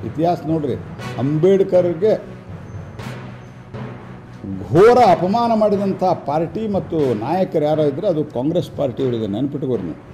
ಇತಿಹಾಸ ನೋಡ್ರಿ ಅಂಬೇಡ್ಕರ್ಗೆ ಘೋರ ಅಪಮಾನ ಮಾಡಿದಂಥ ಪಾರ್ಟಿ ಮತ್ತು ನಾಯಕರು ಯಾರೋ ಇದ್ದರೆ ಅದು ಕಾಂಗ್ರೆಸ್ ಪಾರ್ಟಿಯವರಿದೆ ನೆನಪಿಟ್ಕೋರಿ ನೀವು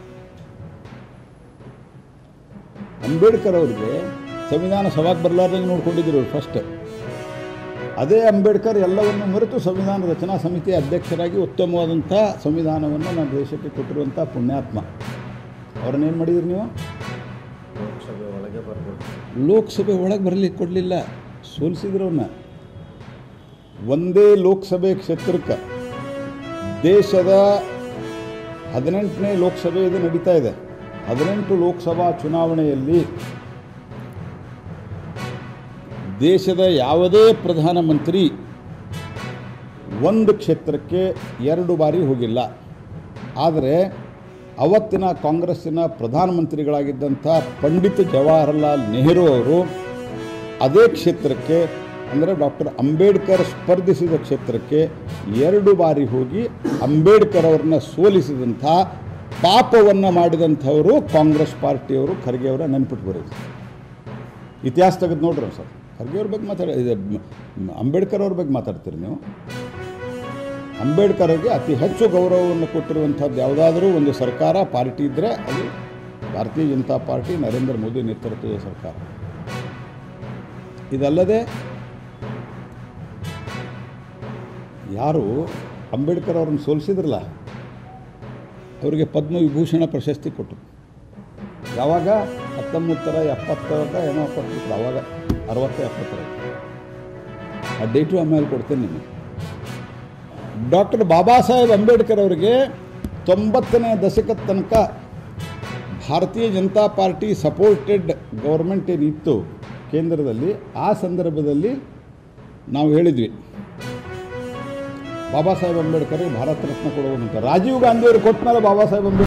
ಅಂಬೇಡ್ಕರ್ ಅವರಿಗೆ ಸಂವಿಧಾನ ಸಭಾಗೆ ಬರಲಾರ್ದಂಗೆ ನೋಡ್ಕೊಂಡಿದ್ರು ಅವ್ರು ಫಸ್ಟ್ ಅದೇ ಅಂಬೇಡ್ಕರ್ ಎಲ್ಲವನ್ನು ಮರೆತು ಸಂವಿಧಾನ ರಚನಾ ಸಮಿತಿಯ ಅಧ್ಯಕ್ಷರಾಗಿ ಉತ್ತಮವಾದಂಥ ಸಂವಿಧಾನವನ್ನು ನಮ್ಮ ದೇಶಕ್ಕೆ ಕೊಟ್ಟಿರುವಂಥ ಪುಣ್ಯಾತ್ಮ ಅವ್ರನ್ನೇನು ಮಾಡಿದ್ರಿ ನೀವು ಲೋಕಸಭೆ ಒಳಗೆ ಬರ್ಬೋದು ಲೋಕಸಭೆ ಒಳಗೆ ಬರಲಿಕ್ಕೆ ಕೊಡಲಿಲ್ಲ ಸೋಲಿಸಿದ್ರು ಅವನ್ನ ಒಂದೇ ಲೋಕಸಭೆ ಕ್ಷೇತ್ರಕ್ಕೆ ದೇಶದ ಹದಿನೆಂಟನೇ ಲೋಕಸಭೆ ಇದು ನಡೀತಾ ಇದೆ ಹದಿನೆಂಟು ಲೋಕಸಭಾ ಚುನಾವಣೆಯಲ್ಲಿ ದೇಶದ ಯಾವುದೇ ಪ್ರಧಾನಮಂತ್ರಿ ಒಂದು ಕ್ಷೇತ್ರಕ್ಕೆ ಎರಡು ಬಾರಿ ಹೋಗಿಲ್ಲ ಆದರೆ ಅವತ್ತಿನ ಕಾಂಗ್ರೆಸ್ಸಿನ ಪ್ರಧಾನಮಂತ್ರಿಗಳಾಗಿದ್ದಂಥ ಪಂಡಿತ್ ಜವಾಹರ್ಲಾಲ್ ನೆಹರು ಅವರು ಅದೇ ಕ್ಷೇತ್ರಕ್ಕೆ ಅಂದರೆ ಡಾಕ್ಟರ್ ಅಂಬೇಡ್ಕರ್ ಸ್ಪರ್ಧಿಸಿದ ಕ್ಷೇತ್ರಕ್ಕೆ ಎರಡು ಬಾರಿ ಹೋಗಿ ಅಂಬೇಡ್ಕರ್ ಅವ್ರನ್ನ ಸೋಲಿಸಿದಂಥ ಪಾಪವನ್ನು ಮಾಡಿದಂಥವರು ಕಾಂಗ್ರೆಸ್ ಪಾರ್ಟಿಯವರು ಖರ್ಗೆ ಅವರ ನೆನ್ಪಿಟ್ಕೊರಿ ಇತಿಹಾಸ ತೆಗೆದು ನೋಡ್ರಿ ಸರ್ ಖರ್ಗೆ ಅವ್ರ ಬಗ್ಗೆ ಮಾತಾಡ ಇದು ಮ್- ಅಂಬೇಡ್ಕರ್ ಅವ್ರ ಬಗ್ಗೆ ಮಾತಾಡ್ತೀರಿ ನೀವು ಅಂಬೇಡ್ಕರ್ಗೆ ಅತಿ ಹೆಚ್ಚು ಗೌರವವನ್ನು ಕೊಟ್ಟಿರುವಂಥದ್ದು ಯಾವುದಾದ್ರೂ ಒಂದು ಸರ್ಕಾರ ಪಾರ್ಟಿ ಇದ್ದರೆ ಅದು ಭಾರತೀಯ ಜನತಾ ಪಾರ್ಟಿ ನರೇಂದ್ರ ಮೋದಿ ನೇತೃತ್ವದ ಸರ್ಕಾರ ಇದಲ್ಲದೆ ಯಾರು ಅಂಬೇಡ್ಕರ್ ಅವ್ರನ್ನ ಸೋಲಿಸಿದ್ರಲ್ಲ ಅವರಿಗೆ ಪದ್ಮವಿಭೂಷಣ ಪ್ರಶಸ್ತಿ ಕೊಟ್ಟರು ಯಾವಾಗ ಹತ್ತೊಂಬತ್ತರ ಎಪ್ಪತ್ತರದ ಏನೋ ಕೊಟ್ಟಿದ್ರು ಅವಾಗ ಅರವತ್ತ ಎಪ್ಪತ್ತರ ಆ ಡೇಟು ಆಮೇಲೆ ಕೊಡ್ತೇನೆ ನಿಮಗೆ ಡಾಕ್ಟರ್ ಬಾಬಾ ಸಾಹೇಬ್ ಅಂಬೇಡ್ಕರ್ ಅವರಿಗೆ ತೊಂಬತ್ತನೇ ದಶಕದ ತನಕ ಭಾರತೀಯ ಜನತಾ ಪಾರ್ಟಿ ಸಪೋರ್ಟೆಡ್ ಗೌರ್ಮೆಂಟ್ ಏನಿತ್ತು ಕೇಂದ್ರದಲ್ಲಿ ಆ ಸಂದರ್ಭದಲ್ಲಿ ನಾವು ಹೇಳಿದ್ವಿ ಬಾಬಾ ಸಾಹೇಬ್ ಅಂಬೇಡ್ಕರ್ಗೆ ಭಾರತ ರತ್ನ ಕೊಡುವಂತ ರಾಜೀವ್ ಗಾಂಧಿಯವರು ಕೊಟ್ಟ ಮೇಲೆ ಬಾಬಾ ಸಾಹೇಬ್ ಅಂಬೇಡ್ಕರ್